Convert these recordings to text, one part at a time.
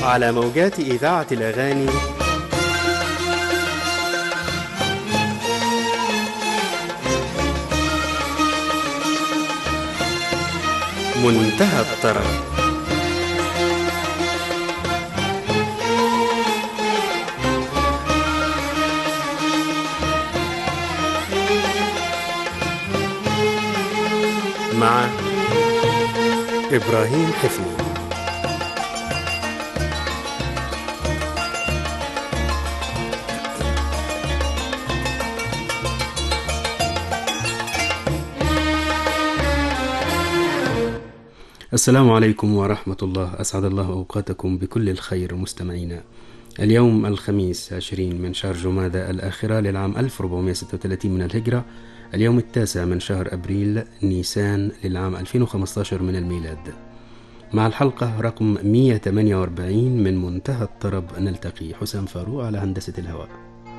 على موجات إذاعة الأغاني منتهى الطرب مع إبراهيم حفني السلام عليكم ورحمة الله أسعد الله أوقاتكم بكل الخير مستمعينا اليوم الخميس 20 من شهر جمادى الآخرة للعام 1436 من الهجرة اليوم التاسع من شهر أبريل نيسان للعام 2015 من الميلاد مع الحلقة رقم 148 من منتهى الطرب نلتقي حسام فاروق على هندسة الهواء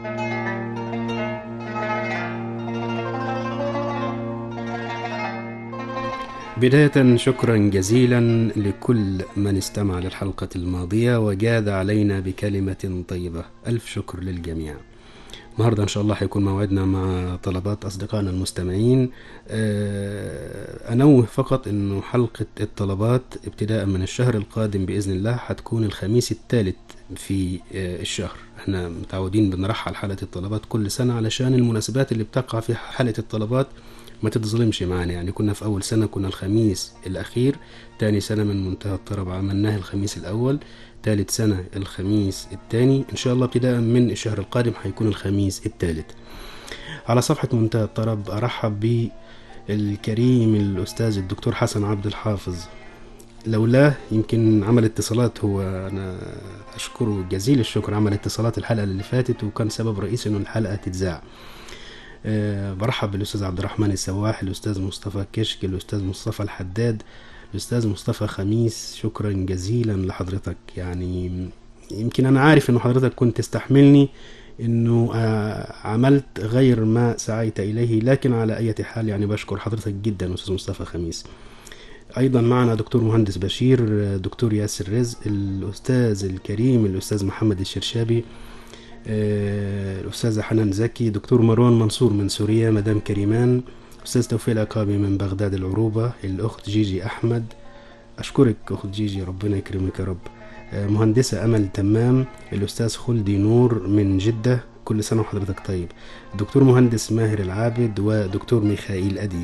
بداية شكرا جزيلا لكل من استمع للحلقة الماضية وجاد علينا بكلمة طيبة ألف شكر للجميع النهاردة إن شاء الله هيكون موعدنا مع طلبات أصدقائنا المستمعين آه، أنوه فقط أنه حلقة الطلبات ابتداء من الشهر القادم بإذن الله هتكون الخميس الثالث في آه، الشهر احنا متعودين بنرحل حلقة الطلبات كل سنة علشان المناسبات اللي بتقع في حلقة الطلبات ما تتظلمش معانا يعني كنا في أول سنة كنا الخميس الأخير تاني سنة من منتهى الطرب عملناه الخميس الأول تالت سنة الخميس الثاني إن شاء الله ابتداء من الشهر القادم هيكون الخميس الثالث على صفحة منتهى الطرب أرحب بالكريم الأستاذ الدكتور حسن عبد الحافظ لولاه يمكن عمل اتصالات هو أنا أشكره جزيل الشكر عمل اتصالات الحلقة اللي فاتت وكان سبب رئيسي إنه الحلقة تتذاع أه برحب بالأستاذ عبد الرحمن السواح الأستاذ مصطفى كشك الأستاذ مصطفى الحداد الأستاذ مصطفى خميس شكرا جزيلا لحضرتك يعني يمكن أنا عارف إنه حضرتك كنت تستحملني إنه آه، عملت غير ما سعيت إليه لكن على أي حال يعني بشكر حضرتك جدا أستاذ مصطفى خميس أيضا معنا دكتور مهندس بشير آه، دكتور ياسر رزق الأستاذ الكريم الأستاذ محمد الشرشابي آه، الأستاذة حنان زكي دكتور مروان منصور من سوريا مدام كريمان أستاذ توفيق العقابي من بغداد العروبة الأخت جيجي أحمد أشكرك أخت جيجي ربنا يكرمك يا رب آه، مهندسة أمل تمام الأستاذ خلدي نور من جدة كل سنة وحضرتك طيب دكتور مهندس ماهر العابد ودكتور ميخائيل أديب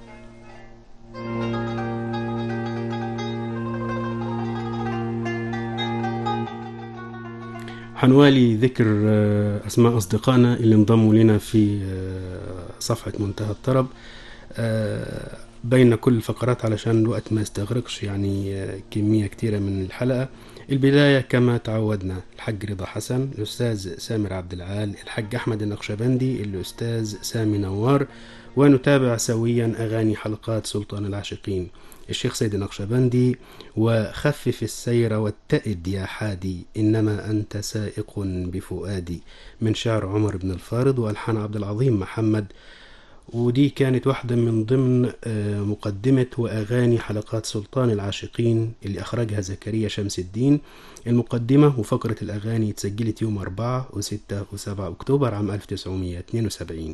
حنوالي ذكر آه، أسماء أصدقائنا اللي انضموا لنا في آه، صفحة منتهى الطرب آه، بين كل الفقرات علشان الوقت ما يستغرقش يعني آه، كمية كتيرة من الحلقة البداية كما تعودنا الحاج رضا حسن الأستاذ سامر عبد العال الحاج أحمد النقشبندي الأستاذ سامي نوار ونتابع سويا أغاني حلقات سلطان العاشقين الشيخ سيد النقشبندي وخفف السير واتئد يا حادي إنما أنت سائق بفؤادي من شعر عمر بن الفارض وألحان عبد العظيم محمد ودي كانت واحدة من ضمن آه، مقدمة وأغاني حلقات سلطان العاشقين اللي أخرجها زكريا شمس الدين المقدمة وفقرة الأغاني اتسجلت يوم 4 و6 و7 أكتوبر عام 1972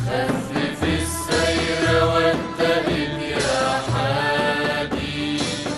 خفف السير واتقد يا حادي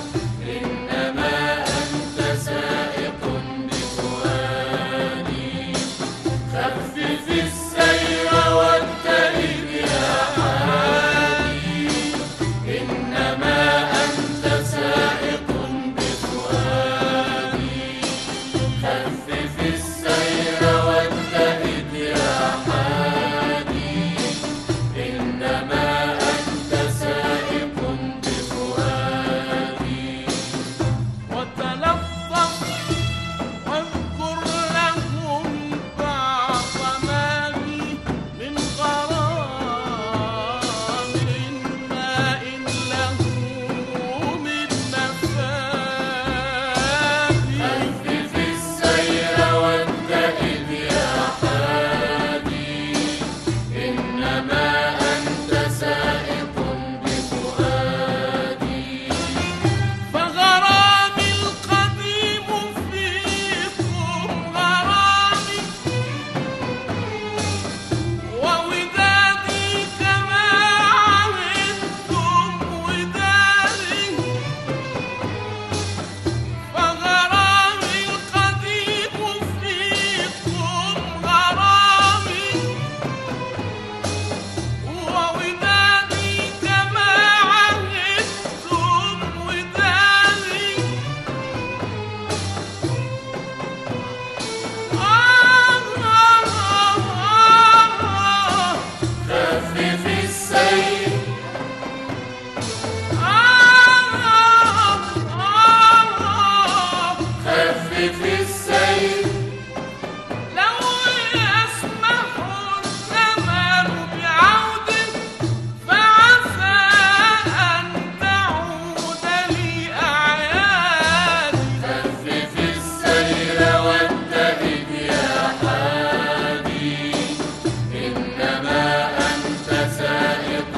خفف السير لو يسمح الزمان بعودة فعسى أن تعود لي أعيادي خفف السير واتهد يا حادي إنما أنت سائق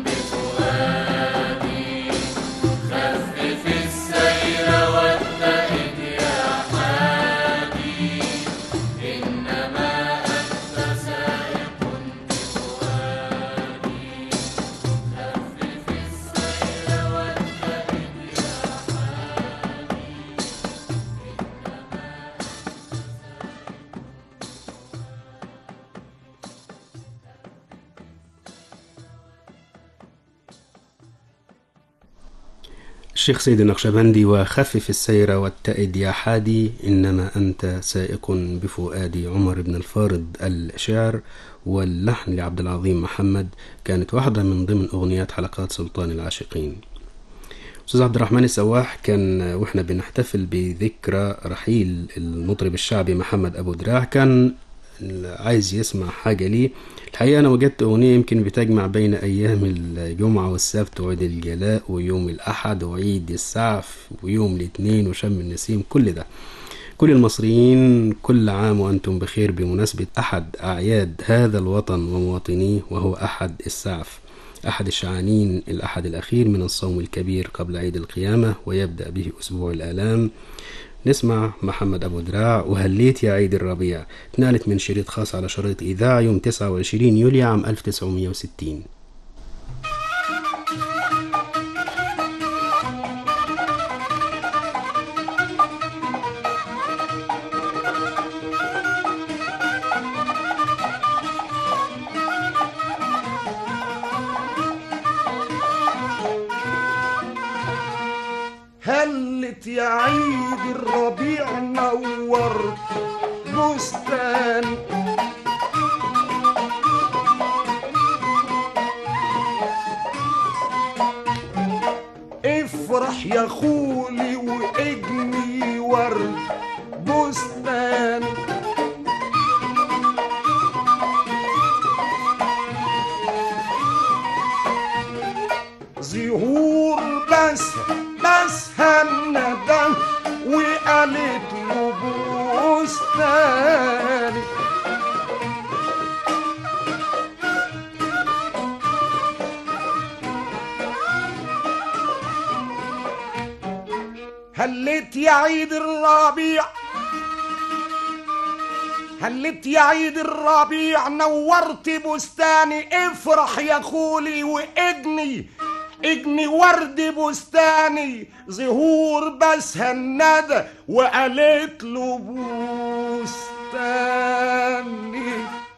بفؤادي خفف السير واتهد يا حادي إنما أنت سائق بفؤادي خفف السير واتهد يا الشيخ سيد النقشبندي وخفف السير واتئد يا حادي إنما أنت سائق بفؤادي عمر بن الفارض الشعر واللحن لعبد العظيم محمد كانت واحدة من ضمن أغنيات حلقات سلطان العاشقين أستاذ عبد الرحمن السواح كان وإحنا بنحتفل بذكرى رحيل المطرب الشعبي محمد أبو دراع كان عايز يسمع حاجة ليه الحقيقة أنا وجدت أغنية يمكن بتجمع بين أيام الجمعة والسبت وعيد الجلاء ويوم الأحد وعيد السعف ويوم الاثنين وشم النسيم كل ده كل المصريين كل عام وأنتم بخير بمناسبة أحد أعياد هذا الوطن ومواطنيه وهو أحد السعف أحد الشعانين الأحد الأخير من الصوم الكبير قبل عيد القيامة ويبدأ به أسبوع الآلام نسمع محمد أبو دراع وهليت يا عيد الربيع اتنقلت من شريط خاص على شريط إذاعة يوم 29 يوليو عام 1960 هلت يا عيد الربيع نورت بستان افرح يا خولي واجني ورد بستان زهور بس بس هالندى وقالت له بستاني هلت يا عيد الربيع هلت يا عيد الربيع نورت بستاني افرح يا خولي واجني اجني ورد بستاني زهور بس هالندى وقالت له بستاني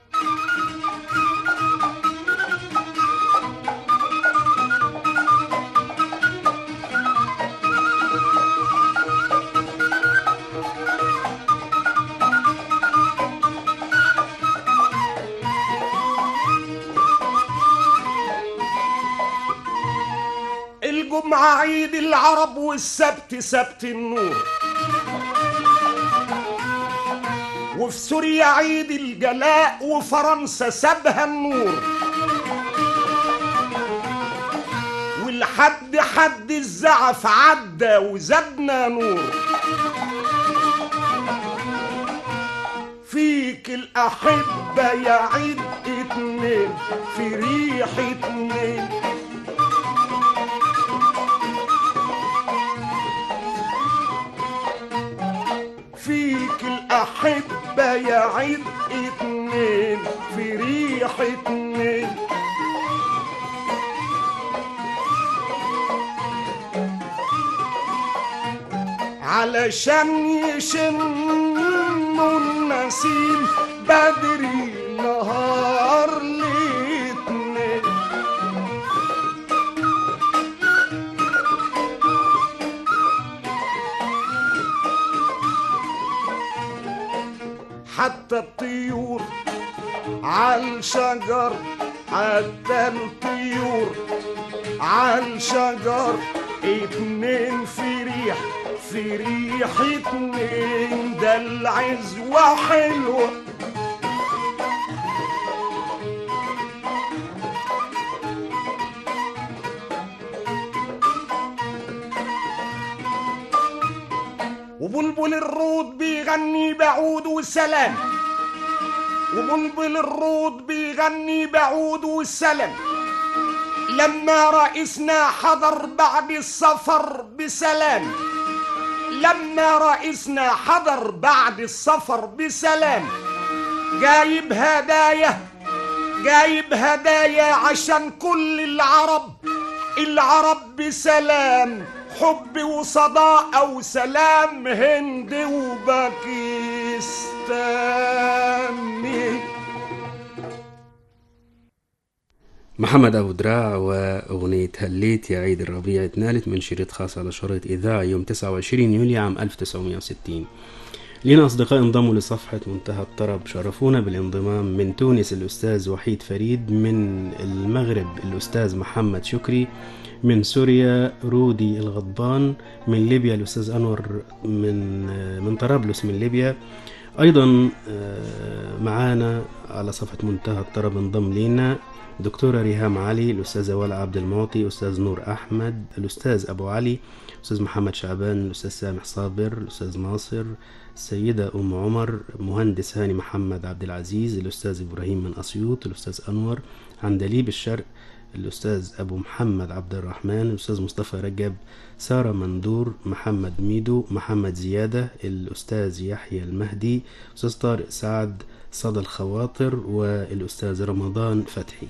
الجمعة عيد العرب والسبت سبت النور وفي سوريا عيد الجلاء وفرنسا سابها النور والحد حد الزعف عدى وزادنا نور فيك الأحبة يا عيد اتنين في ريح اتنين فيك الأحبة يا عيد اتنين في ريح اتنين علشان يشموا النسيم بدري نهار الاتنين حتى الطيور عالشجر حتى الطيور عالشجر اتنين في ريح في ريح اتنين ده العزوة حلوة وبلبل الرود بيغني بعود وسلام وبلبل الرود بيغني بعود وسلام لما رئيسنا حضر بعد السفر بسلام لما رئيسنا حضر بعد السفر بسلام جايب هدايا جايب هدايا عشان كل العرب العرب بسلام حب وصداقة وسلام هند وباكستان محمد أبو دراع وأغنية هليت يا عيد الربيع اتنالت من شريط خاص على شريط إذاعي يوم 29 يوليو عام 1960 لينا أصدقاء انضموا لصفحة منتهى الطرب شرفونا بالانضمام من تونس الأستاذ وحيد فريد من المغرب الأستاذ محمد شكري من سوريا رودي الغضبان من ليبيا الأستاذ أنور من من طرابلس من ليبيا أيضا آه، معانا على صفحة منتهى الطرب انضم لينا دكتورة ريهام علي الأستاذة ولا عبد المعطي أستاذ نور أحمد الأستاذ أبو علي الأستاذ محمد شعبان الأستاذ سامح صابر الأستاذ ناصر السيدة أم عمر مهندس هاني محمد عبد العزيز الأستاذ إبراهيم من أسيوط الأستاذ أنور عندليب الشرق الأستاذ أبو محمد عبد الرحمن الأستاذ مصطفى رجب سارة مندور محمد ميدو محمد زيادة الأستاذ يحيى المهدي أستاذ طارق سعد صدى الخواطر والأستاذ رمضان فتحي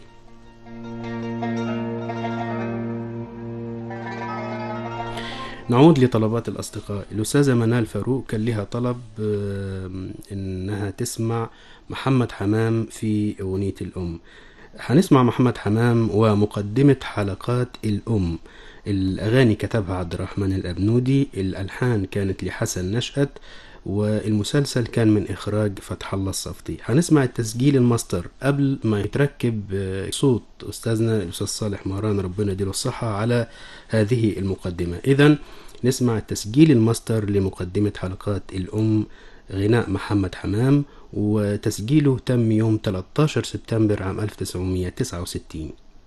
نعود لطلبات الأصدقاء الأستاذة منال فاروق كان لها طلب آم، إنها تسمع محمد حمام في أغنية الأم هنسمع محمد حمام ومقدمة حلقات الأم الأغاني كتبها عبد الرحمن الأبنودي الألحان كانت لحسن نشأت والمسلسل كان من إخراج فتح الله الصفتي هنسمع التسجيل الماستر قبل ما يتركب آه، صوت أستاذنا الأستاذ صالح مهران ربنا يديله الصحة على هذه المقدمة إذا نسمع التسجيل الماستر لمقدمة حلقات الأم غناء محمد حمام وتسجيله تم يوم 13 سبتمبر عام 1969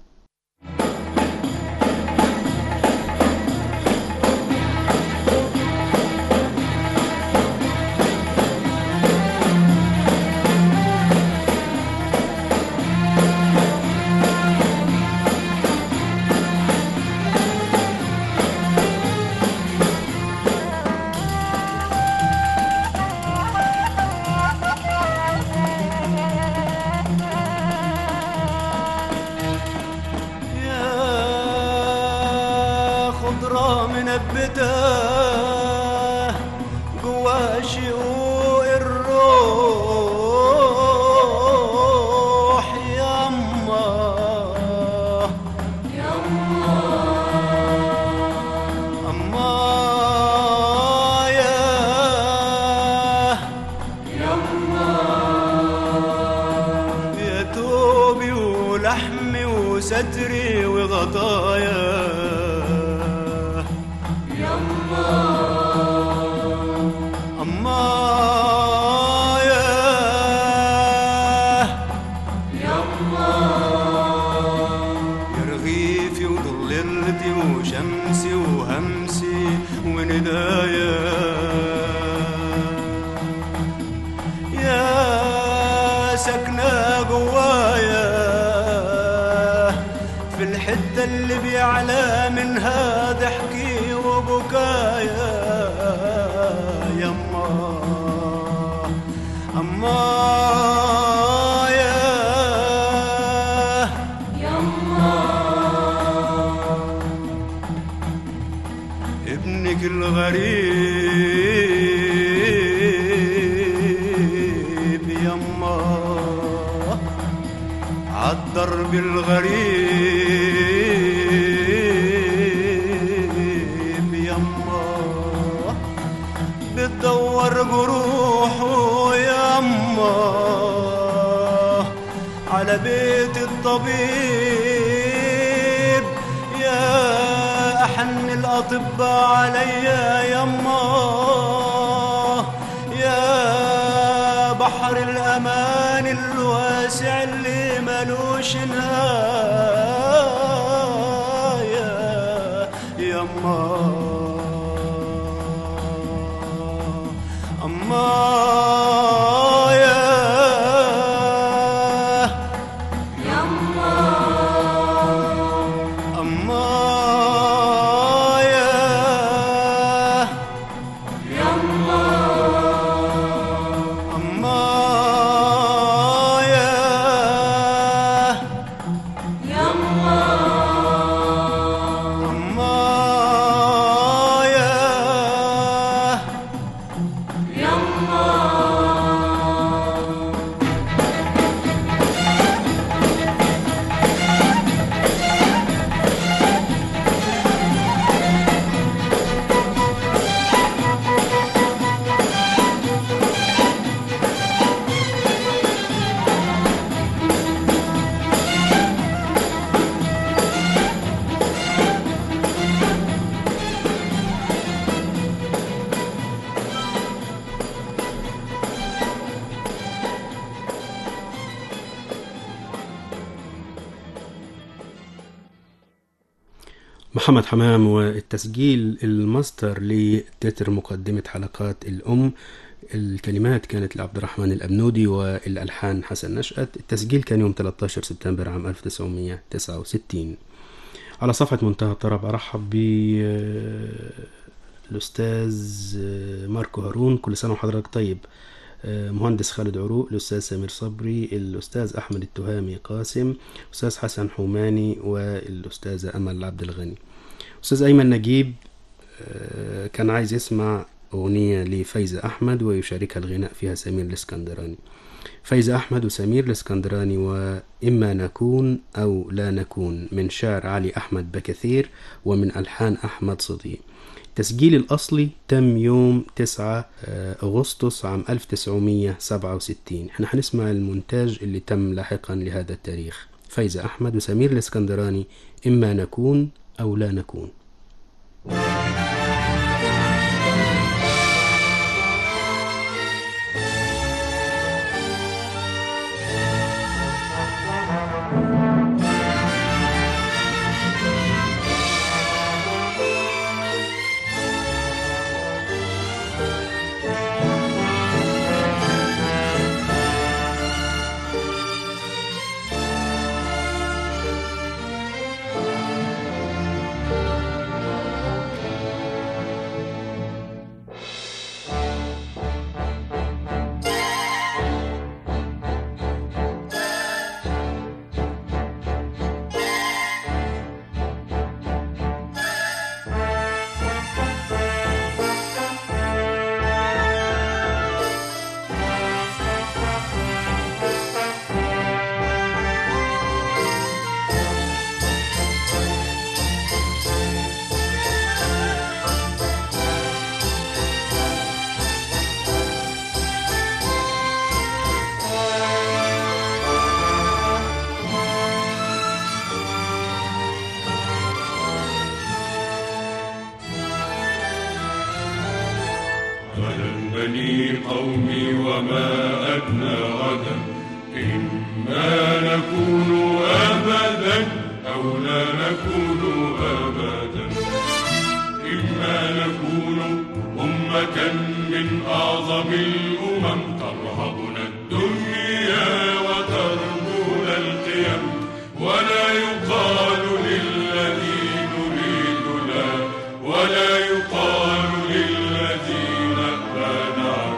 يا خضرة منبتة جوا شقوق الروح يما أما يا يا توبي ولحمي وستري وغطايا يما أما يا يا رغيفي وضللتي وشمسي وهمسي وندايا يا سكنة جوايا في الحتة اللي بيعلى منها ضحكي وبكايا يما أما يا ابنك الغريب يما عالدرب الغريب يما بتدور جروحه يما على بيت الطبيب يا أحن الأطباء عليا يما يا بحر الأمان الواسع اللي ملوش نهاية يما أما يا أما يا أما يا أما يا محمد حمام والتسجيل الماستر لتتر مقدمة حلقات الأم الكلمات كانت لعبد الرحمن الأبنودي والألحان حسن نشأت التسجيل كان يوم 13 سبتمبر عام 1969 على صفحة منتهى الطرب أرحب بالأستاذ ماركو هارون كل سنة وحضرتك طيب مهندس خالد عروق الأستاذ سمير صبري الأستاذ أحمد التهامي قاسم أستاذ حسن حوماني والأستاذة أمل عبد الغني أستاذ أيمن نجيب آه، كان عايز يسمع أغنية لفايزة أحمد ويشاركها الغناء فيها سمير الإسكندراني فايزة أحمد وسمير الإسكندراني وإما نكون أو لا نكون من شعر علي أحمد بكثير ومن ألحان أحمد صديق التسجيل الأصلي تم يوم 9 آه، أغسطس عام 1967 احنا هنسمع المونتاج اللي تم لاحقا لهذا التاريخ فايزة أحمد وسمير الإسكندراني إما نكون أو لا نكون غدا بني قومي وما أدنى غدا إما نكون أبدا أو لا نكون أبدا إما نكون أمة من أعظم الأمم ترهبنا الدنيا وترجونا القيم ولا يقال للذي نريدنا ولا يقال للذين نعم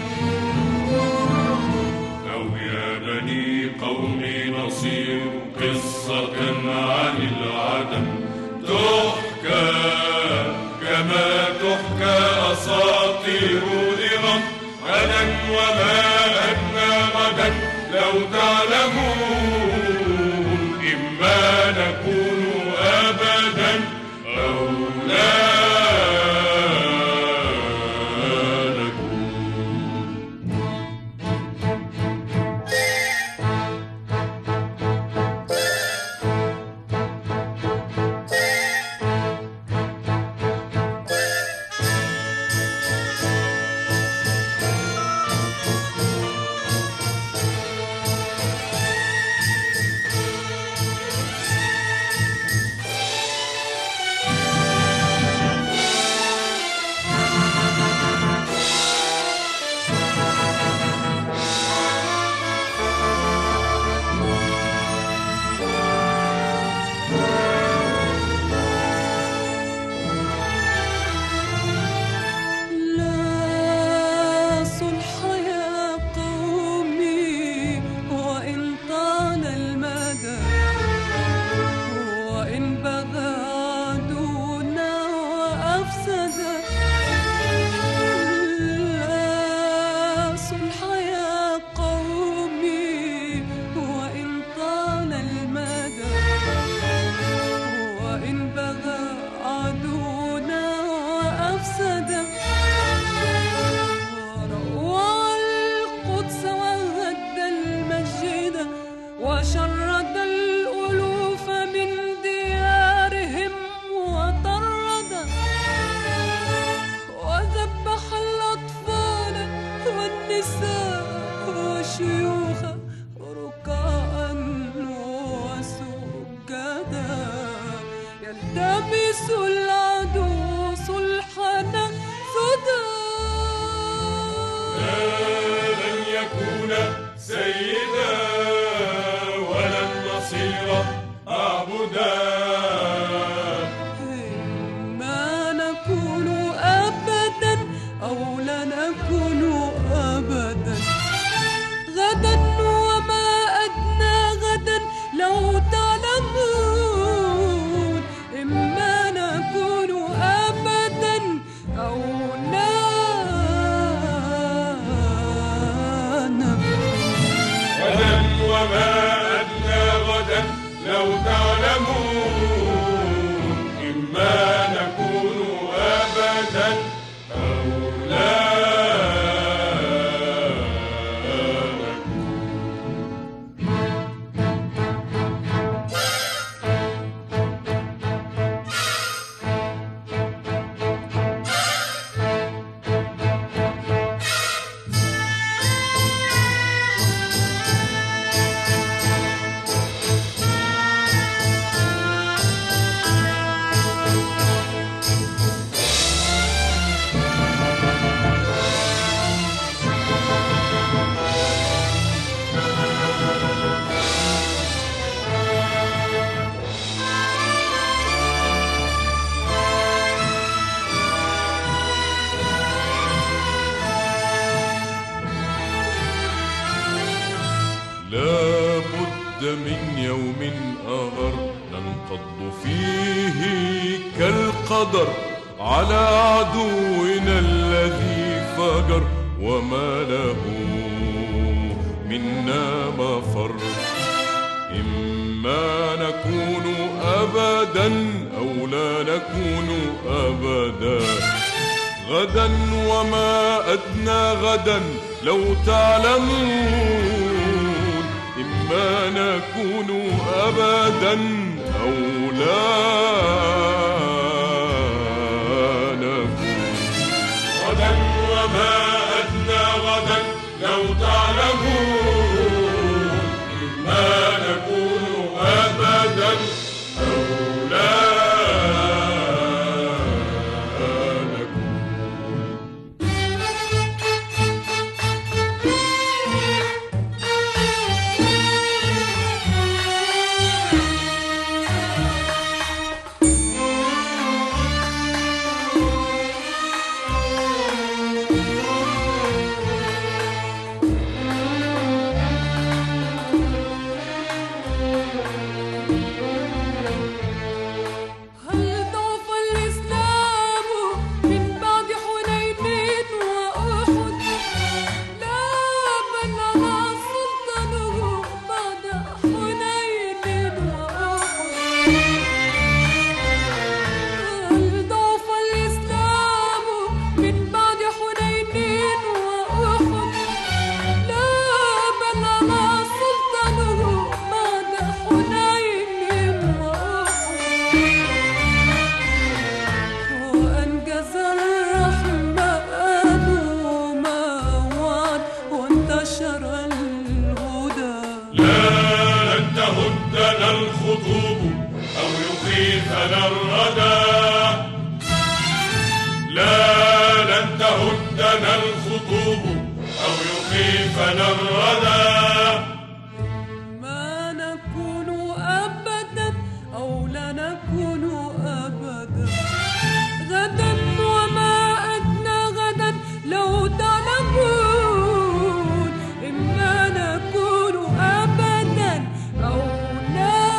أو يا بني قومي نصير قصة عن العدم تحكى كما تحكى أساطير الإرم غدا وما أدنى غدا لو تعلمون إما نكون أبدا أو لا نكون نساء وشيوخا وركعا وسجدا يلتمس العدو صلحنا سدى لن يكون سيدا ولا النصير أعبدا إما نكون أبدا أو لا نكون أبدا غدا وما أدنى غدا لو تعلمون إما نكون أبدا أو لا نكون غدا وما أدنى غدا لو تعلمون إما نكون أبدا أو لا نكون لا بد من يوم آخر ننقض فيه كالقدر على عدونا الذي فجر وما له منا مفر إما نكون أبدا أو لا نكون أبدا غدا وما أدنى غدا لو تعلمون إما نكون أبدا أو لا نكون غدا وما أدنى غدا لو تعلمون إما نكون أبدا أو لا نكون هل ضعف الإسلام من بعد حنين وأحد لا بل على سلطانه بعد حنين وأحد هل ضعف الإسلام من بعد حنين وأحد لا بل على سلطانه بعد حنين وأحد وأنجز الرحمن ما وعد وانتشر الهدى لا لن تهدنا الخطوب أو يخيفنا الردى لا لن تهدنا الخطوب أو يخيفنا الردى ما نكون أبدا أو لا نكون أبدا غدا وما أدنى غدا لو تعلمون إما نكون أبدا أو لا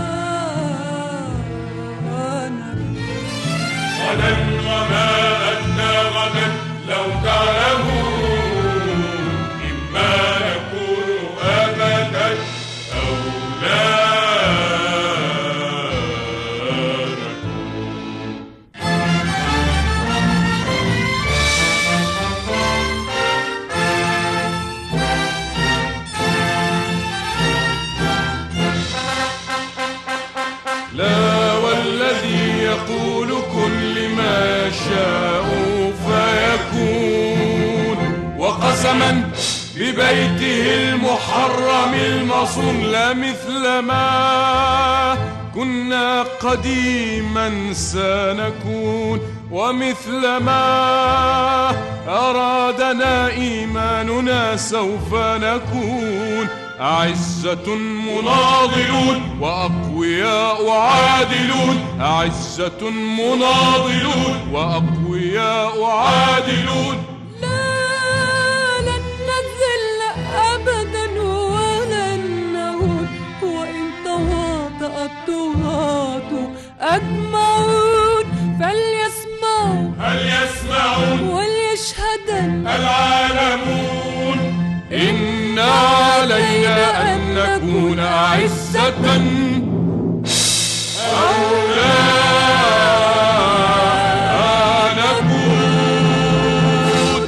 نكون غدا وما أدنى غدا لو تعلمون إما نكون قسما ببيته المحرم المصون لا مثل ما كنا قديما سنكون ومثل ما أرادنا إيماننا سوف نكون أعزة مناضلون وأقوياء عادلون أعزة مناضلون وأقوياء عادلون لا لن نذل أبدا ولن نهون وإن تواطأ الطغاة أجمعون فليسمعوا هل يسمعون وليشهدن العالمون إنا علينا أن نكون أعزة أو لا نكون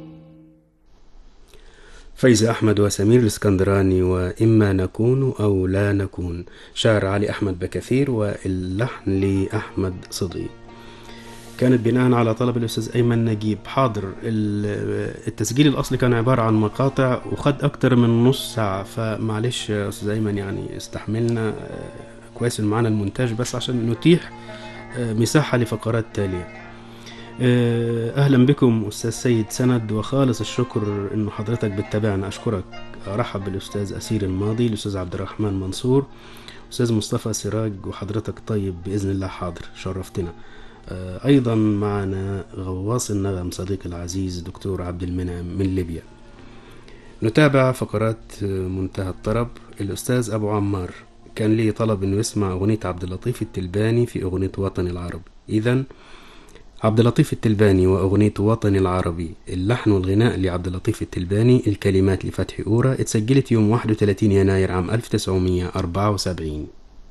فايزة أحمد وسمير الاسكندراني وإما نكون أو لا نكون شعر علي أحمد بكثير واللحن لأحمد صدقي كانت بناء على طلب الأستاذ أيمن نجيب حاضر ال- التسجيل الأصلي كان عبارة عن مقاطع وخد أكتر من نص ساعة فمعلش يا أستاذ أيمن يعني استحملنا آه، كويس إن معانا المونتاج بس عشان نتيح آه، مساحة لفقرات تالية آه، اهلا بكم استاذ سيد سند وخالص الشكر انه حضرتك بتتابعنا اشكرك ارحب بالاستاذ اسير الماضي الاستاذ عبد الرحمن منصور استاذ مصطفى سراج وحضرتك طيب باذن الله حاضر شرفتنا آه، ايضا معنا غواص النغم صديقي العزيز دكتور عبد المنعم من ليبيا نتابع فقرات آه، منتهى الطرب الاستاذ ابو عمار كان لي طلب انه يسمع اغنيه عبد اللطيف التلباني في اغنيه وطن العرب اذا عبد اللطيف التلباني وأغنية وطني العربي اللحن والغناء لعبد اللطيف التلباني الكلمات لفتحي أورا اتسجلت يوم 31 يناير عام 1974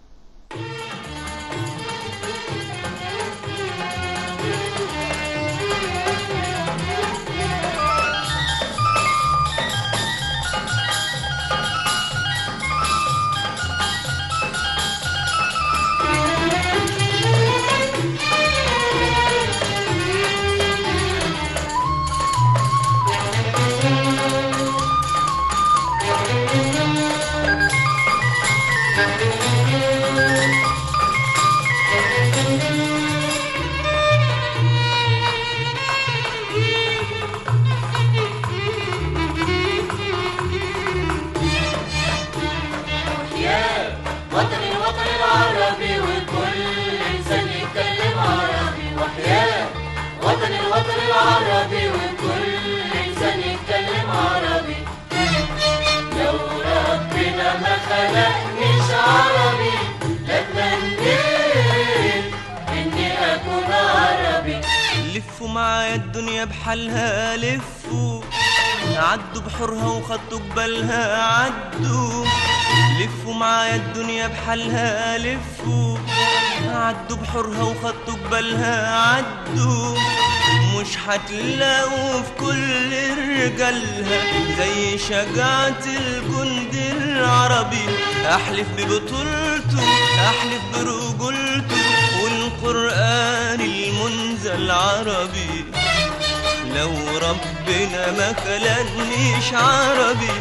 وطن الوطن العربي وكل إنسان يتكلم عربي وحياة وطن الوطن العربي وكل إنسان يتكلم عربي لو ربنا ما خلقنيش عربي لاتمنيت إني أكون عربي لفوا معايا الدنيا بحالها لفوا عدوا بحورها وخطوا جبالها عدوا لفوا معايا الدنيا بحالها لفوا عدوا بحورها وخطوا جبالها عدوا مش هتلاقوا في كل رجالها زي شجاعة الجند العربي أحلف ببطولته أحلف برجولته والقرآن المنزل عربي لو ربنا ما خلقنيش عربي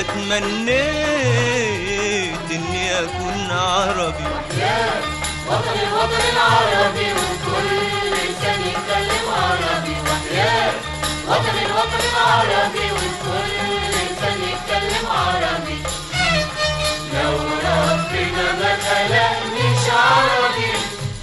لاتمنيت اني اكون عربي وطن الوطن العربي وكل إنسان يتكلم عربي وحياة وطن الوطن العربي وكل إنسان يتكلم عربي لو ربنا ما خلقنيش عربي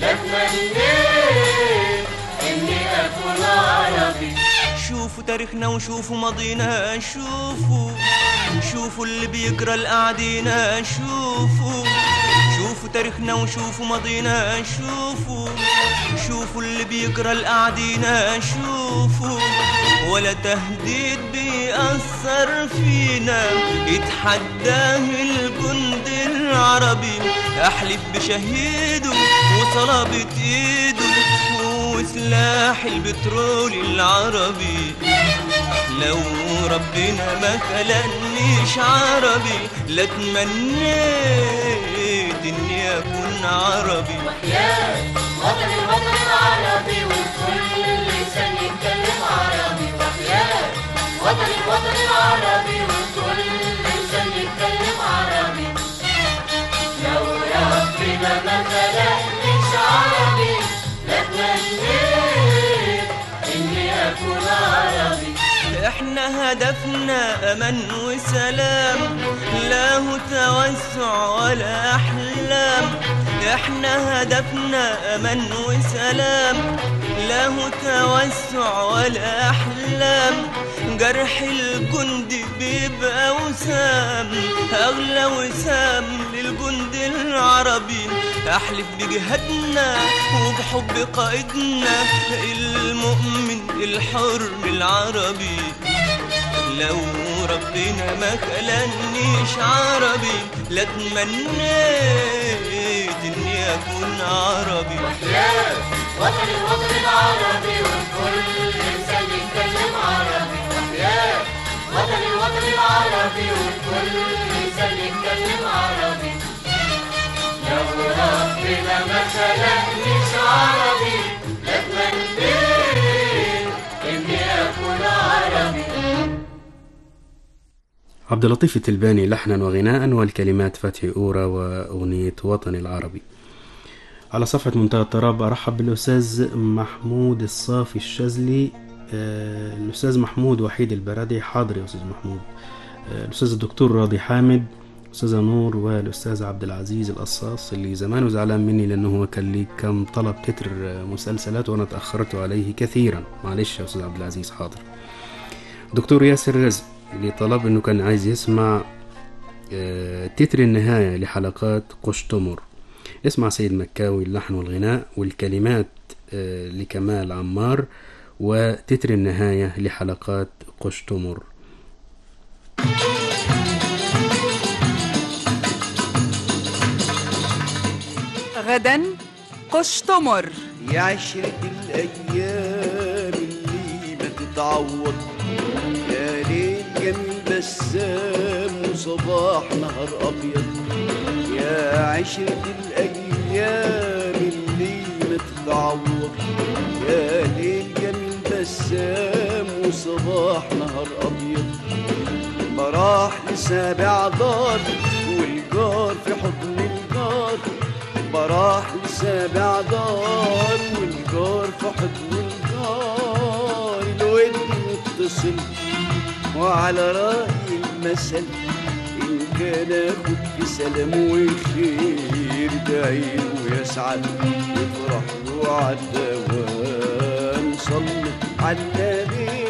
لاتمنيت إني أكون عربي شوفوا تاريخنا وشوفوا ماضينا شوفوا شوفوا اللي بيجرى لقاعدينا شوفوا شوفوا تاريخنا وشوفوا ماضينا شوفوا شوفوا اللي بيجرى لقاعدينا شوفوا ولا تهديد بيأثر فينا يتحداه الجند العربي أحلف بشهيده وصلابة إيده وسلاح البترول العربي لو ربنا ما خلقنيش عربي لاتمنيت اني اكون عربي وحياة وطن الوطن العربي وكل لسان يتكلم عربي وحياة وطني الوطن العربي وكل إنسان يتكلم عربي لو ربنا ما خلقنيش عربي لاتمنيت إني أكون عربي احنا هدفنا امان وسلام لا هو توسع ولا احلام احنا هدفنا امان وسلام لا هو توسع ولا احلام جرح الجند بيبقى وسام اغلى وسام للجند العربي احلف بجهادنا وبحب قائدنا المؤمن الحر العربي لو ربنا ما خلانيش عربي لا تمنيت اني اكون عربي وطني الوطن العربي وكل إنسان يتكلم عربي وحياة وطني الوطن العربي وكل إنسان يتكلم عربي لو ربنا ما خلقنيش عربي لاتمنيت إني أكون عربي عبد اللطيف التلباني لحنا وغناء والكلمات فتحي أورا وأغنية وطني العربي على صفحة منتهى الطراب أرحب بالأستاذ محمود الصافي الشاذلي آه، الأستاذ محمود وحيد البرادي حاضر يا أستاذ محمود آه، الأستاذ الدكتور راضي حامد أستاذة نور والأستاذ عبد العزيز القصاص اللي زمان زعلان مني لأنه هو كان لي كم طلب تتر آه، مسلسلات وأنا تأخرت عليه كثيرا معلش يا أستاذ عبد العزيز حاضر دكتور ياسر رزق اللي طلب انه كان عايز يسمع آه، تتر النهاية لحلقات قشتمر اسمع سيد مكاوي اللحن والغناء والكلمات آه، لكمال عمار وتتر النهاية لحلقات قشتمر غدا قشتمر يا عشرة الأيام اللي ما تتعوض يا ليل جميل بسام وصباح نهار أبيض يا عشرة الأيام اللي ما تتعوض يا ليل جميل بسام وصباح نهار أبيض مراحل سابع دار والجار في حضن الجار مراحل سابع دار والجار في حضن الجار الود متصل وعلى رأي المثل إن كان أخوك في سلام وخير دعيله ويسعد يفرح له عالدوام صلوا على النبي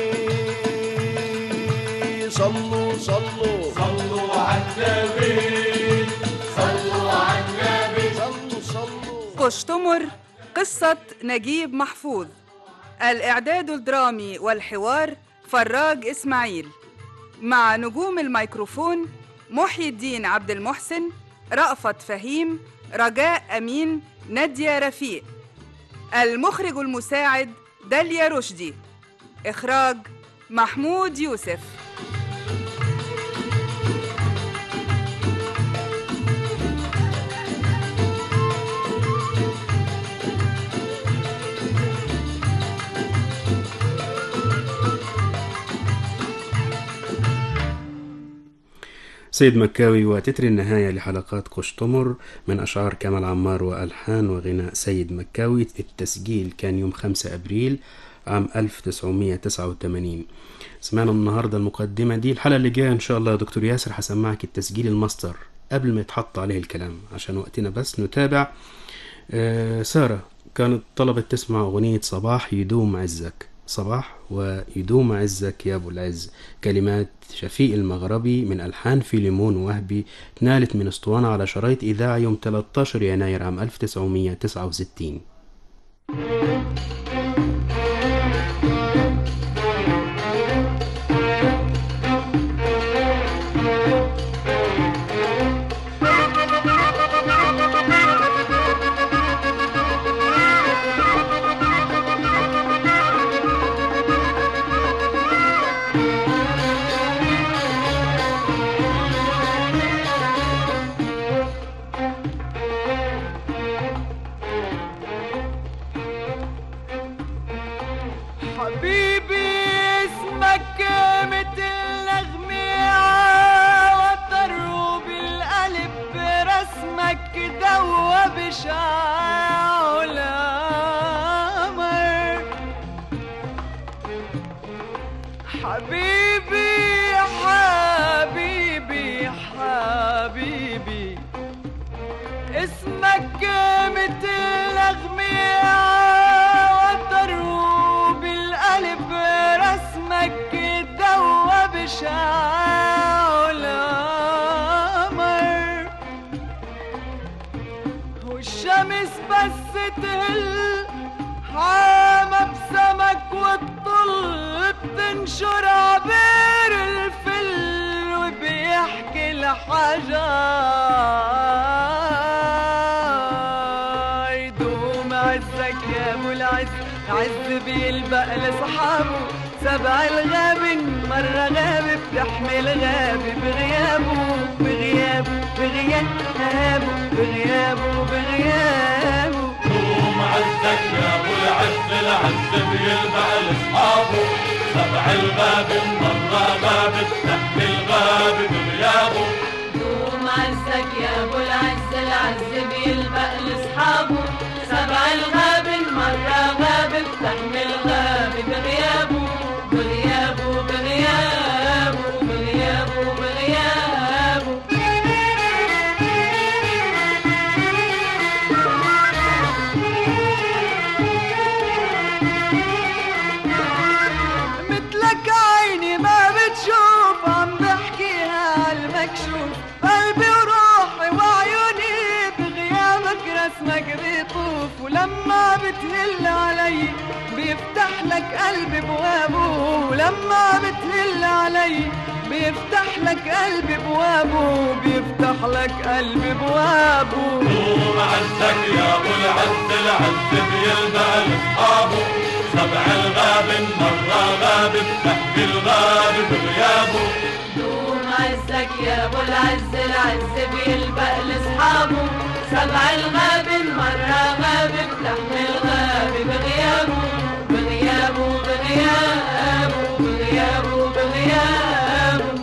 صلوا صلوا صلوا على النبي صلوا على النبي صلوا صلوا قشتمر قصة نجيب محفوظ الإعداد الدرامي والحوار فراج إسماعيل مع نجوم الميكروفون محي الدين عبد المحسن رأفت فهيم رجاء أمين نادية رفيق المخرج المساعد داليا رشدي إخراج محمود يوسف سيد مكاوي وتتر النهاية لحلقات قشتمر من أشعار كمال عمار وألحان وغناء سيد مكاوي التسجيل كان يوم 5 أبريل عام 1989 سمعنا النهاردة المقدمة دي الحلقة اللي جاية إن شاء الله يا دكتور ياسر هسمعك التسجيل الماستر قبل ما يتحط عليه الكلام عشان وقتنا بس نتابع آه سارة كانت طلبت تسمع أغنية صباح يدوم عزك صباح ويدوم عزك يا أبو العز كلمات شفيق المغربي من ألحان فيليمون وهبي نالت من اسطوانة على شرايط إذاعة يوم 13 يناير عام 1969 تهل حامة بسمك والطل بتنشر عبير الفل وبيحكي الحجر يدوم عزك يا ابو العز عز بيلبق لصحابه سبع الغاب مرة غاب بتحمل غاب بغيابه بغيابه بغيابه بغيابه بغيابه قوم عزك يا ابو العز العز بيلبع لاصحابه سبع الغاب مرة غاب تحت الغاب بغيابه دوم عزك يا ابو العز العز بيلبق لاصحابه سبع الغاب مرة غاب بتحمل غاب بغيابه بغيابه بغيابه بغيابه بغيابه مثلك عيني ما بتشوف عم بحكيها عالمكشوف قلبي وروحي وعيوني بغيابك رسمك بيطوف ولما بتهل علي بيفتح لك قلبي بوابه ولما بتهل علي بيفتح لك قلبي بوابه بيفتح لك قلبي بوابه قوم عزك يا ابو العز العز بيلبع لاصحابه سبع الغاب مرة غاب تحت الغاب بغيابه دوم عزك يا ابو العز العز بيلبق لاصحابه سبع الغاب مرة غاب بتحمل غاب بغيابه بغيابه بغيابه بغيابه بغيابه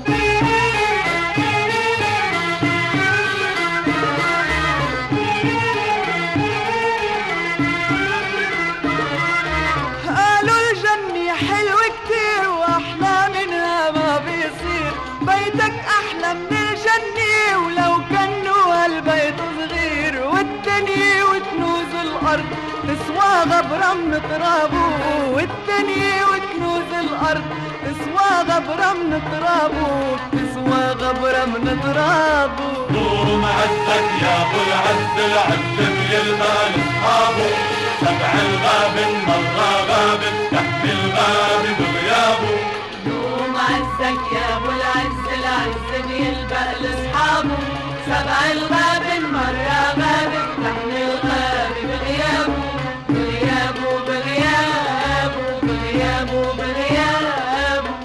قالوا الجنة حلوة كتير واحلى منها ما بيصير بيتك احلى من الجنة ولو كانوا هالبيت صغير والدنيا وكنوز الارض تسوى غبرة من ترابه والدنيا وكنوز الارض تسوى غبرة من ترابه تسوى غبرة من ترابه قوم عزك يا ابو العز العز بيلبع لاصحابه سبع الغاب مرة غاب تحت الغاب بغيابه دوم عزك يا ابو العز العز بيلبق لاصحابه سبع الغاب مرة غاب بتحمل الغاب بغيابه بغيابه بغيابه بغيابه بغيابه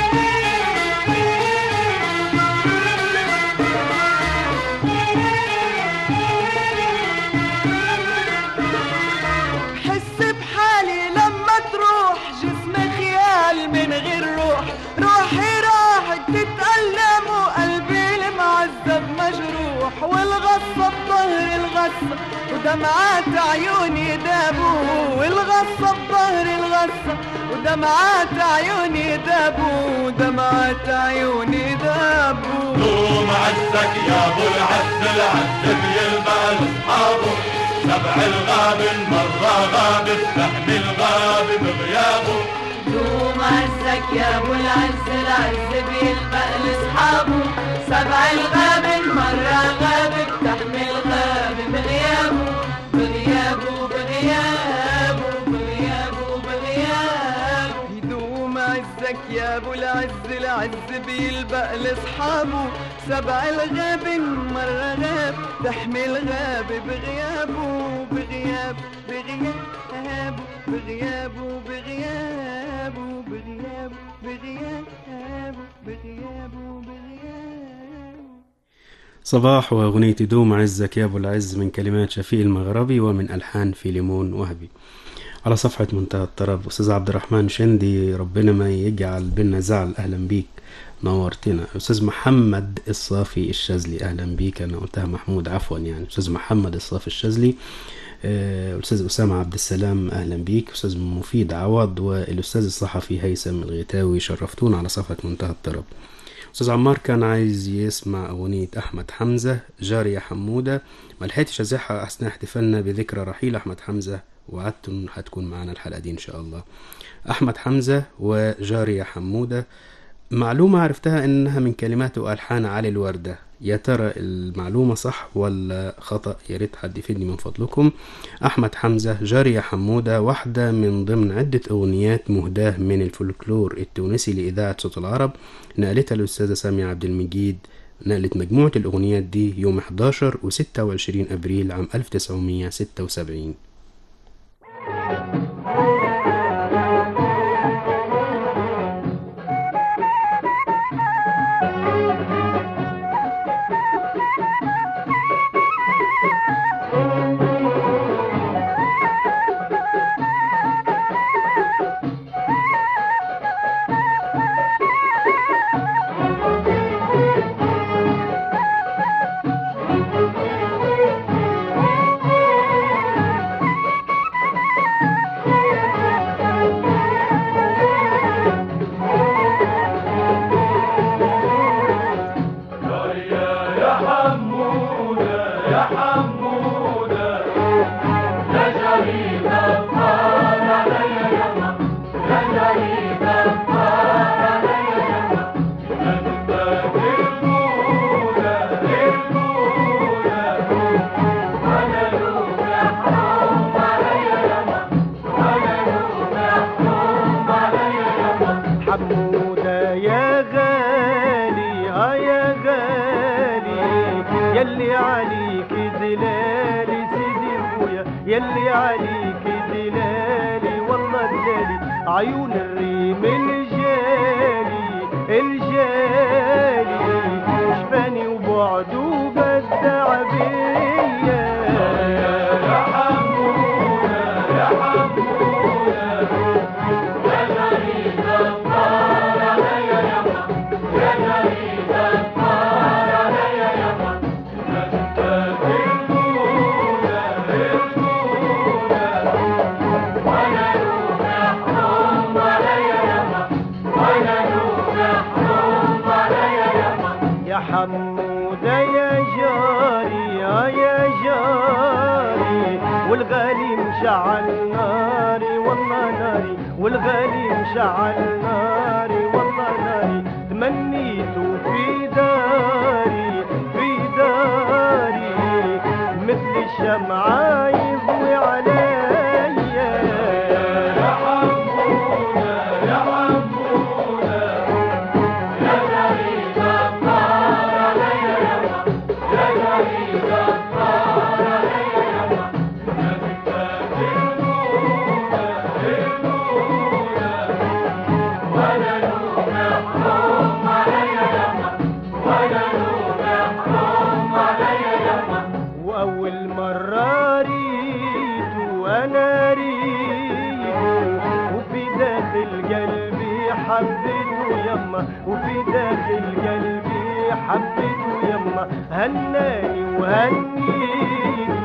بحس بحالي لما تروح جسمي خيال من غير روح روحي راحت تتألم وقلبي المعذب مجروح والغصة بظهر الغصة ودمعات عيوني دابوا والغصة بظهر الغصة ودمعات عيوني دابوا ودمعات عيوني دابوا قوم عزك يا ابو العز العز بيلبع لاصحابه سبع الغاب مرة غاب تحمل غاب بغيابه دوم عزك يا ابو العز العز بيلبق لاصحابه سبع الغاب مرة غاب بتحمل غاب بغيابه بغيابه بغيابه بغيابه بغيابه يدوم عزك يا ابو العز العز بيلبق لاصحابه سبع الغاب مرة غاب تحمل غاب بغيابه بغياب بغيابه بغيابه بغيابه بغيابه بغيابه بغيابه بغيابه صباح وأغنية دوم عزك يا أبو العز من كلمات شفيق المغربي ومن ألحان فيليمون وهبي على صفحة منتهى الطرب أستاذ عبد الرحمن شندي ربنا ما يجعل بينا زعل أهلا بيك نورتنا أستاذ محمد الصافي الشاذلي أهلا بيك أنا قلتها محمود عفوا يعني أستاذ محمد الصافي الشاذلي آه، أستاذ أسامة عبد السلام أهلا بيك أستاذ مفيد عوض والأستاذ الصحفي هيثم الغيتاوي شرفتونا على صفحة منتهى الطرب أستاذ عمار كان عايز يسمع أغنية أحمد حمزة جارية حمودة ملحقتش أزحها أثناء احتفالنا بذكرى رحيل أحمد حمزة وعدت إن هتكون معنا الحلقة دي إن شاء الله أحمد حمزة وجارية حمودة معلومة عرفتها إنها من كلمات وألحان علي الوردة يا ترى المعلومة صح ولا خطأ يا ريت حد يفيدني من فضلكم أحمد حمزة جارية حمودة واحدة من ضمن عدة أغنيات مهداة من الفولكلور التونسي لإذاعة صوت العرب نقلتها الأستاذة سامية عبد المجيد نقلت مجموعة الأغنيات دي يوم 11 و 26 أبريل عام 1976 يا حمودة يا حمودة يا شريك الطار علي يما يا شريك الطار علي يما أنت الأولى الأولى وأنا لوم يحرم علي يما وأنا لوم يحرم علي يما حمودة يا غالي ها يا غالي يلي عليك دلالي سيدي ابويا يلي عليك دلالي والله دلالي عيون الريم الجالي الجالي شفاني وبعده بدع بيا يا حمودة يا حمودة يا شريك الطار علي يما يا شريك الطار علي يما أنت الأولى الأولى وأنا لوم يحرم علي يما وأنا لوم يحرم علي يما يا حمودة يا جاري آه يا جاري والغالي مشعل ناري والله ناري والغالي مشعل ناري والله ناري تمنيته في داري في داري مثل الشمعة يضوي عليا يا حمودة يا حمودة يا شريك الطار علي يما يا شريك الطار علي يما أنت الأولى الأولى وأنا لوم يحرم علي يما وأنا لوم يحرم علي يما وأول مرة ريت وأنا ريت وفي داخل قلبي حبيته يما وفي داخل قلبي حبيته يما هناني وهنيته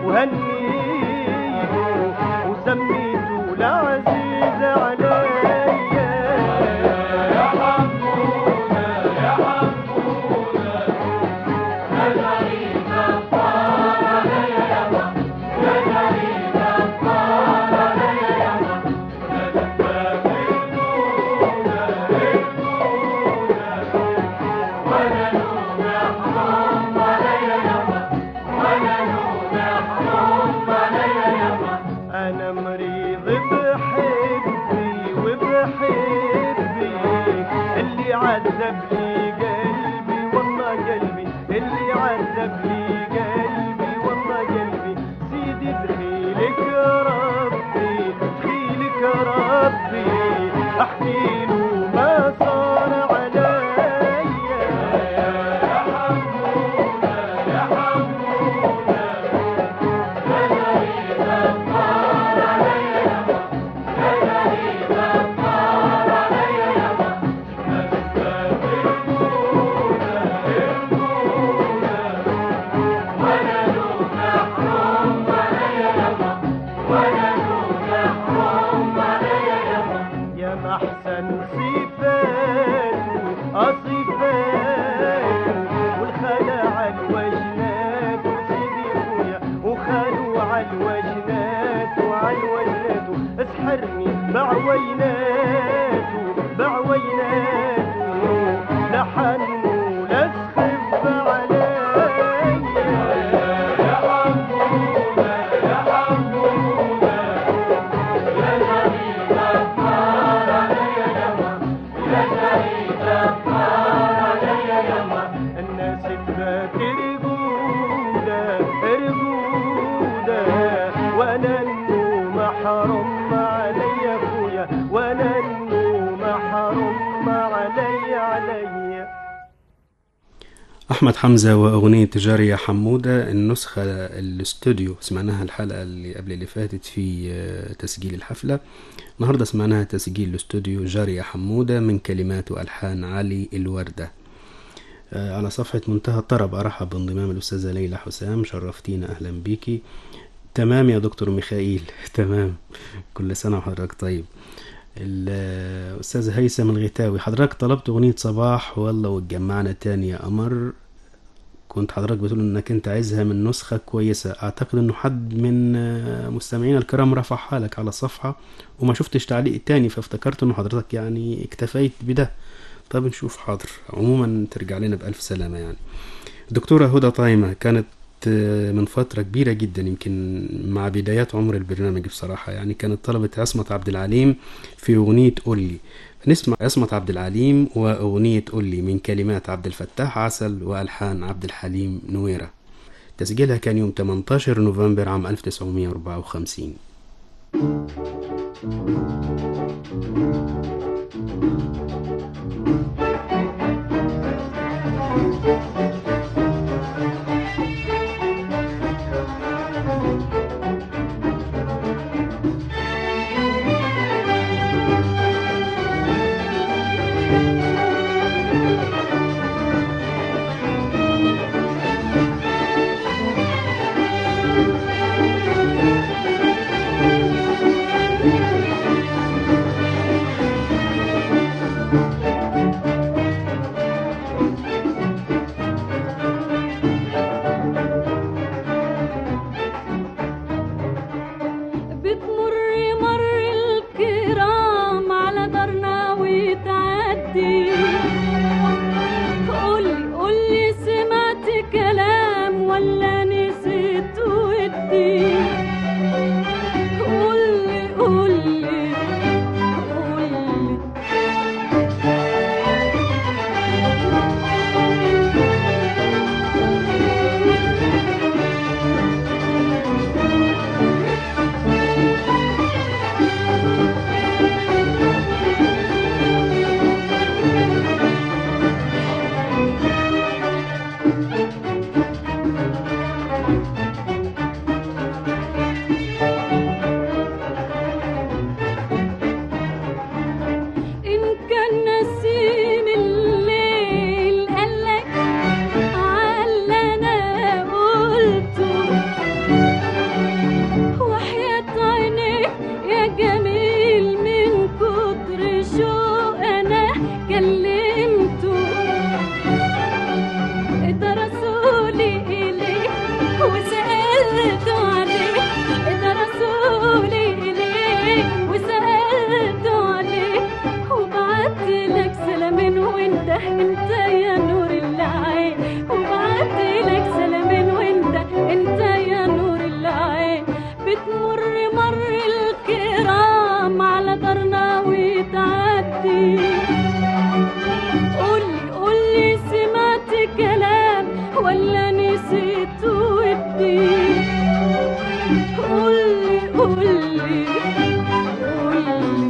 وهنيته وسميته العزيز عليا يا حمودة يا حمودة يا شريك الطار علي يما يا شريك الطار علي يما أنت الأولى الأولى وأنا لوم يحرم علي يما وأنا لوم يحرم أحمد حمزة وأغنية جارية حمودة النسخة الاستوديو سمعناها الحلقة اللي قبل اللي فاتت في آه، تسجيل الحفلة النهاردة سمعناها تسجيل الاستوديو جارية حمودة من كلمات وألحان علي الوردة آه، على صفحة منتهى الطرب أرحب بانضمام الأستاذة ليلى حسام شرفتينا أهلا بيكي تمام يا دكتور ميخائيل تمام كل سنة وحضرتك طيب الأستاذ هيثم الغتاوي حضرتك طلبت أغنية صباح والله واتجمعنا تاني يا قمر كنت حضرتك بتقول انك انت عايزها من نسخة كويسة اعتقد انه حد من آه، مستمعينا الكرام رفعها لك على الصفحة وما شفتش تعليق تاني فافتكرت انه حضرتك يعني اكتفيت بده طب نشوف حاضر عموما ترجع لنا بألف سلامة يعني دكتورة هدى طايمة كانت آه، من فترة كبيرة جدا يمكن مع بدايات عمر البرنامج بصراحة يعني كانت طلبت عصمت عبد العليم في أغنية قولي نسمع عصمت عبد العليم وأغنية قولي من كلمات عبد الفتاح عسل وألحان عبد الحليم نويرة تسجيلها كان يوم 18 نوفمبر عام 1954 بتمر مر الكرام على دارنا وتعدي قولي قولي سمعت كلام ولا نسيت ودي قولي قولي قولي إن كان نسيم الليل قالك على أنا قلته وحياة عينيك يا جميل من كتر شوق أنا كلمته ده رسولي إليك وسألت عليك ده رسولي إليك وسألت عليك وبعت لك سلامين وانت انت يا نور العين وبعت لك سلامين وانت انت يا نور العين بتمر مر الكرام على دارنا وتعدي قولي قولي سمعت كلام ولا نسيت ودي قولي قولي قولي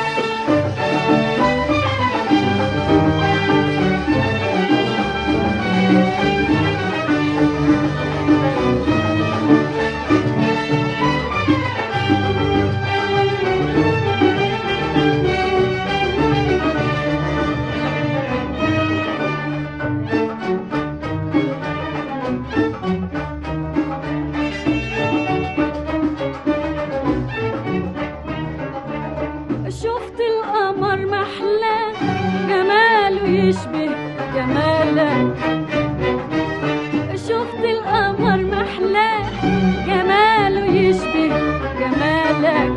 شفت القمر محلى جماله يشبه جمالك شفت القمر محلى جماله يشبه جمالك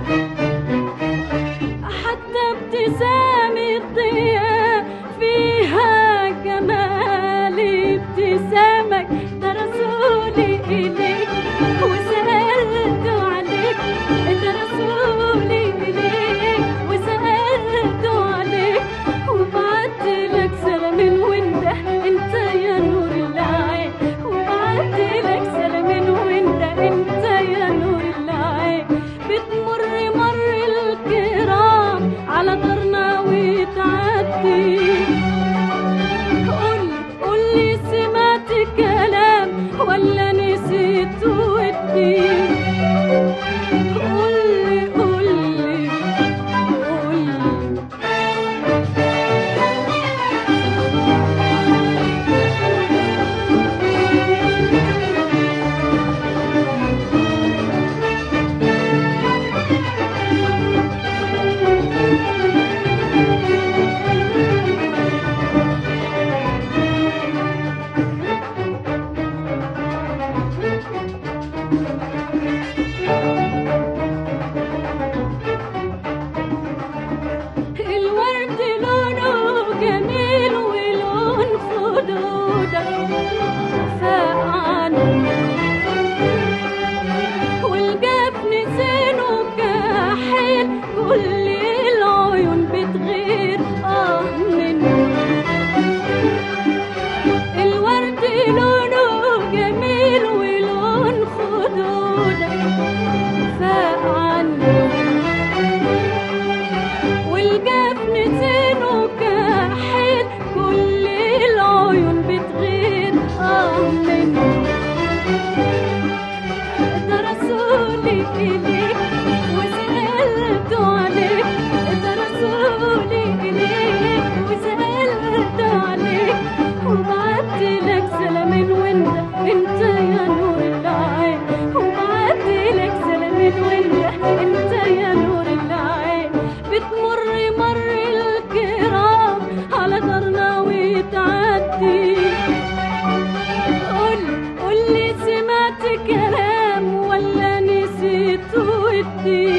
حتى ابتسامة ضياء فيها جمال ابتسامك ده رسولي إليك وسألت عليك ده رسولي إليك وسألت عليك وبعت لك سلامين وانت انت يا نور العين وبعت لك سلامين وانت انت يا نور العين بتمر مر الكرام على دارنا خدودك فاق عنه والجفن زينه كحيل كل العيون بتغير اه منه الورد لونه جميل ولون خدودك فاق عنه والجفن زينه كحيل كل العيون بتغير اه منه ده رسولي إليك وسألت عليك ده رسولي إليك وسألت عليك وبعت لك سلامين وانت انت يا نور العين وبعت لك سلامين وانت انت يا نور العين بتمر مر الكرام على دارنا وتعدي قول قولي سمعت كلام ولا نسيت ودي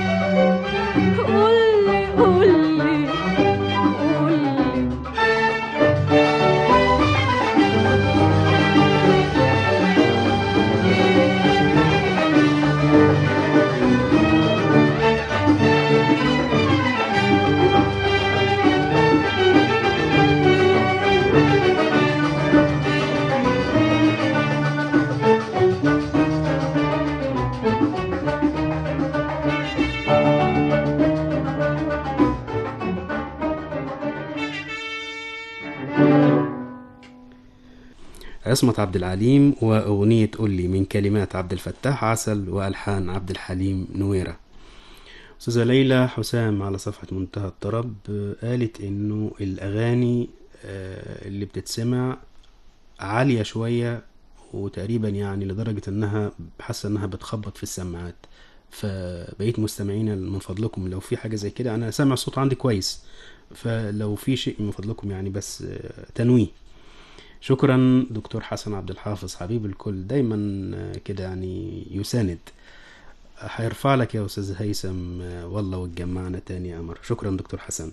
قولي قولي قولي عصمت عبد العليم وأغنية قولي من كلمات عبد الفتاح عسل وألحان عبد الحليم نويرة أستاذة ليلى حسام على صفحة منتهى الطرب آه، قالت إنه الأغاني آه، اللي بتتسمع عالية شوية وتقريبا يعني لدرجة إنها حاسة إنها بتخبط في السماعات فبقيت مستمعين من فضلكم لو في حاجة زي كده أنا سامع الصوت عندي كويس فلو في شيء من فضلكم يعني بس آه، تنويه شكرا دكتور حسن عبد الحافظ حبيب الكل دايما آه، كده يعني يساند هيرفع لك يا استاذ هيثم آه، والله واتجمعنا تاني يا قمر شكرا دكتور حسن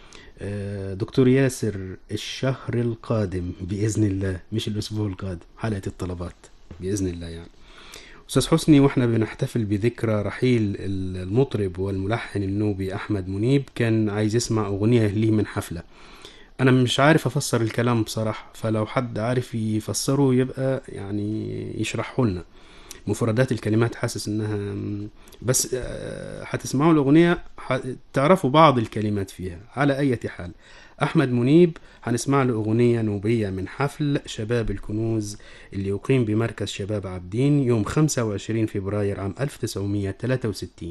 آه، دكتور ياسر الشهر القادم باذن الله مش الاسبوع القادم حلقه الطلبات باذن الله يعني استاذ حسني واحنا بنحتفل بذكرى رحيل المطرب والملحن النوبي احمد منيب كان عايز يسمع اغنيه ليه من حفله انا مش عارف افسر الكلام بصراحه فلو حد عارف يفسره يبقى يعني يشرحه لنا مفردات الكلمات حاسس انها بس آه، هتسمعوا الاغنيه ح- تعرفوا بعض الكلمات فيها على اي حال احمد منيب هنسمع له اغنيه نوبيه من حفل شباب الكنوز اللي يقيم بمركز شباب عابدين يوم 25 فبراير عام 1963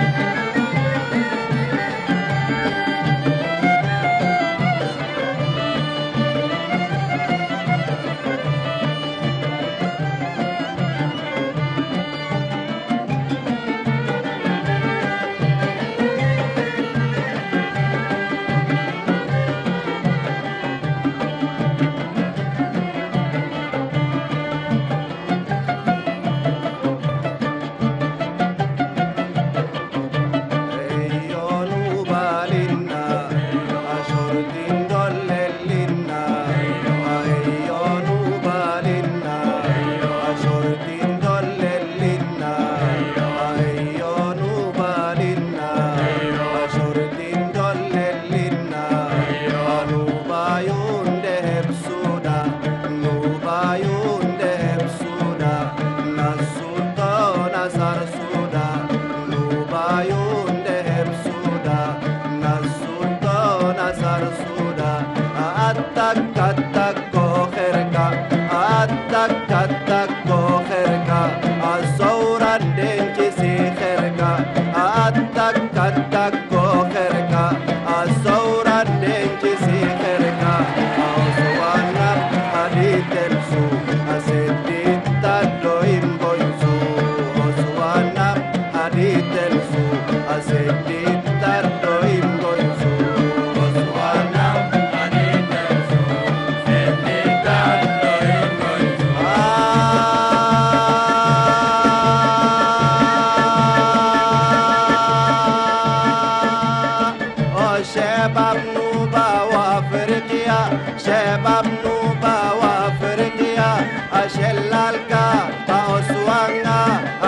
Thank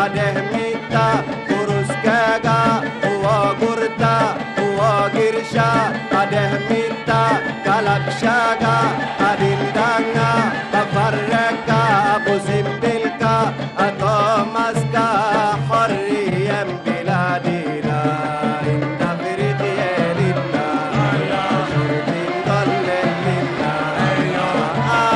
adehmita kuruskaga uwa gurta uwa girsha adehmita kalabshaga adindanga afarreka abusimbilka atomaska حريا بلادنا انت فريد يا لنا شرب ضل منا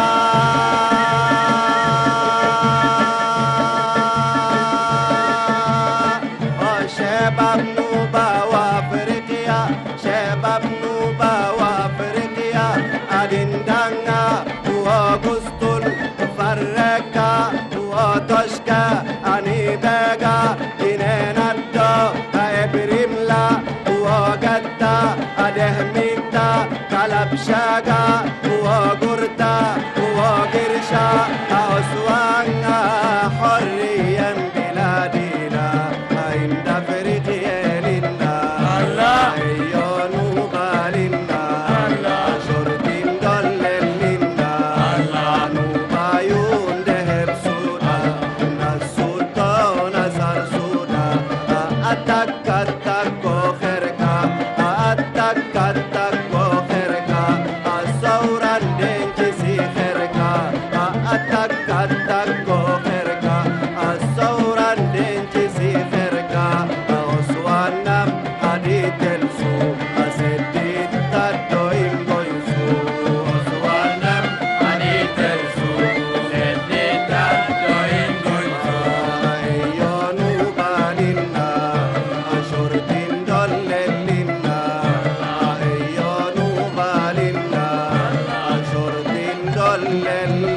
آه شباب نوبة وافريقيا شباب نوبة وافريقيا أدندنا وأغسطل فرقا وتشكا أني بقى إننا الدو إبرملا وقتا أدهمتا كلبشاقا وقرتا وقرشا أسوانا حريا بلادنا عند فريقيا لنا عيون بالنا شرط ضل لنا نوبا يندهب سودا السلطان صار سودا أتك أتك خركا أتك أتك خركا الثورة دنجسي خركا أتك أتك خركا الثورة دنجسي خركا أسوانا أديت السو أسديت تدوين بيسو أسوانا أديت السو أسديت تدوين بيسو أيونو بالنا أشورتين دللنا أيونو بالنا أشورتين دللنا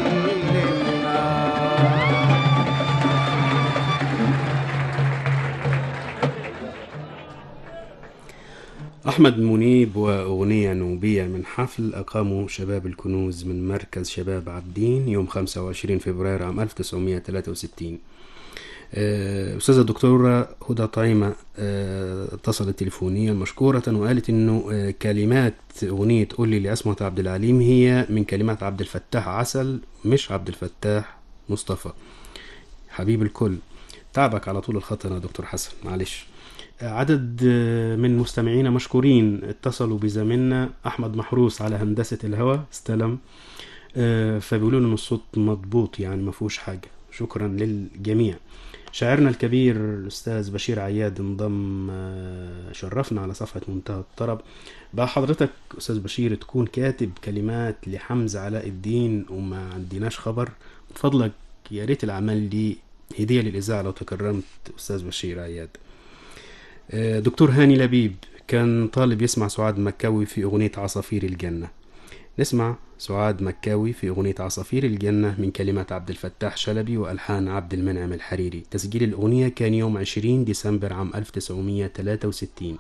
أحمد منيب وأغنية نوبية من حفل أقامه شباب الكنوز من مركز شباب عابدين يوم 25 فبراير عام 1963 آه، أستاذة الدكتورة هدى طعيمة آه، اتصلت تليفونيا مشكورة وقالت إنه آه، كلمات أغنية قول لي لأسمة عبد العليم هي من كلمات عبد الفتاح عسل مش عبد الفتاح مصطفى حبيب الكل تعبك على طول الخط يا دكتور حسن معلش عدد من مستمعينا مشكورين اتصلوا بزميلنا احمد محروس على هندسه الهواء استلم آه، فبيقولوا ان الصوت مضبوط يعني ما فيهوش حاجه شكرا للجميع شاعرنا الكبير الاستاذ بشير عياد انضم آه، شرفنا على صفحه منتهى الطرب بقى حضرتك استاذ بشير تكون كاتب كلمات لحمزه علاء الدين وما عندناش خبر من فضلك يا ريت الاعمال دي هديه للاذاعه لو تكرمت استاذ بشير عياد آه، دكتور هاني لبيب كان طالب يسمع سعاد مكاوي في أغنية عصافير الجنة نسمع سعاد مكاوي في أغنية عصافير الجنة من كلمات عبد الفتاح شلبي وألحان عبد المنعم الحريري تسجيل الأغنية كان يوم 20 ديسمبر عام 1963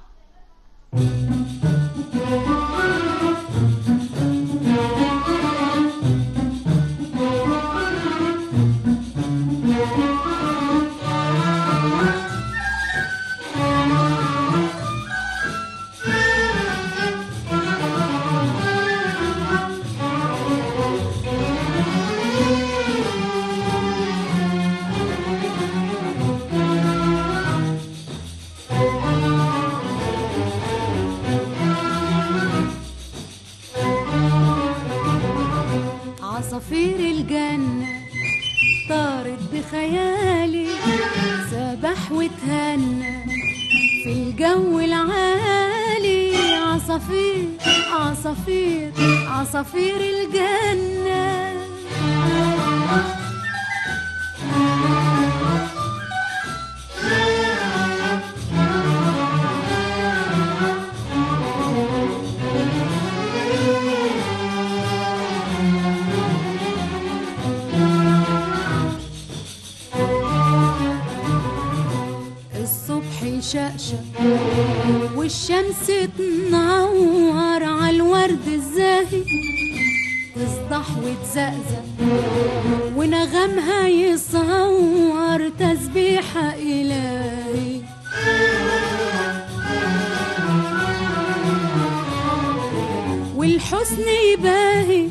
عصافير الجنة طارت بخيالي سبح وتهنى في الجو العالي عصافير عصافير عصافير الجنة الصبح يشقشق والشمس تنور على الورد الزاهي تصدح وتزقزق ونغمها يصور تسبيحة إلهي والحسن يباهي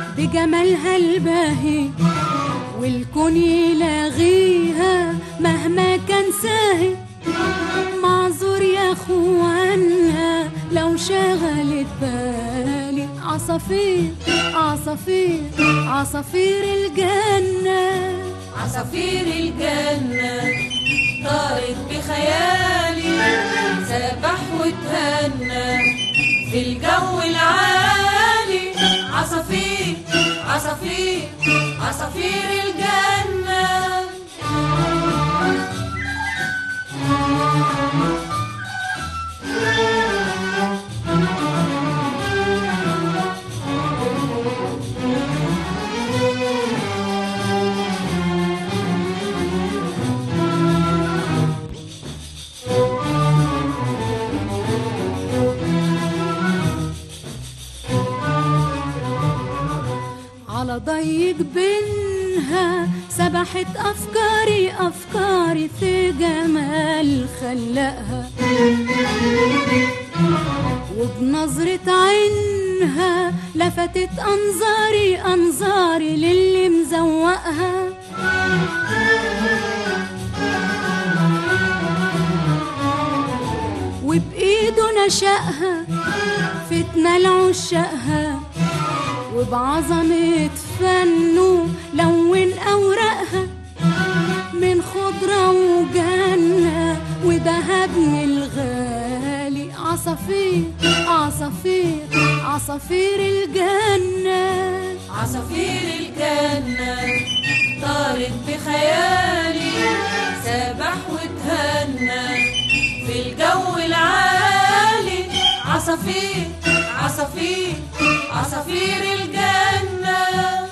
بجمالها الباهي والكون يلاغيها مهما ننساهي معذور يا اخوانا لو شغلت بالي عصافير عصافير عصافير الجنة عصافير الجنة طارت بخيالي سبح وتهنى في الجو العالي عصافير عصافير عصافير الجنة على ضيق بينها سبحت أفكاري أفكاري في جمال خلقها وبنظرة عينها لفتت أنظاري أنظاري للي مزوقها وبإيده نشأها فتنة لعشقها وبعظمة فنه لون أوراقها من خضرة وجنة ودهب من الغالي عصافير عصافير عصافير الجنة عصافير الجنة طارت بخيالي سبح وتهنى في الجو العالي عصافير عصافير عصافير الجنة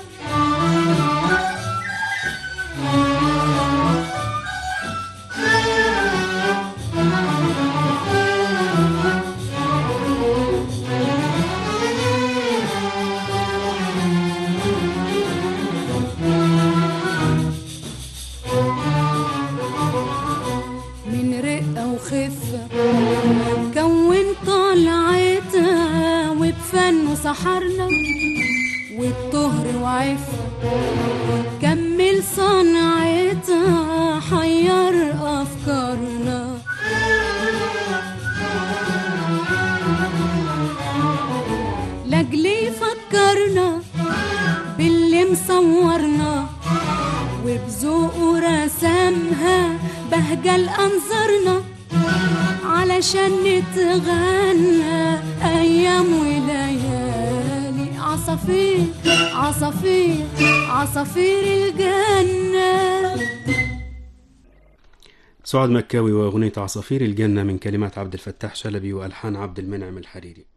من رقة وخفة كون طلعتها وبفنه سحرنا والطهر وعفة كمل صنعتها حير أفكارنا لاجلي فكرنا باللي مصورنا وبذوقه رسمها بهجة لأنظارنا علشان نتغنى أيام وليالي عصافير عصافير عصافير الجنة سعاد مكاوي وأغنية عصافير الجنة من كلمات عبد الفتاح شلبي وألحان عبد المنعم الحريري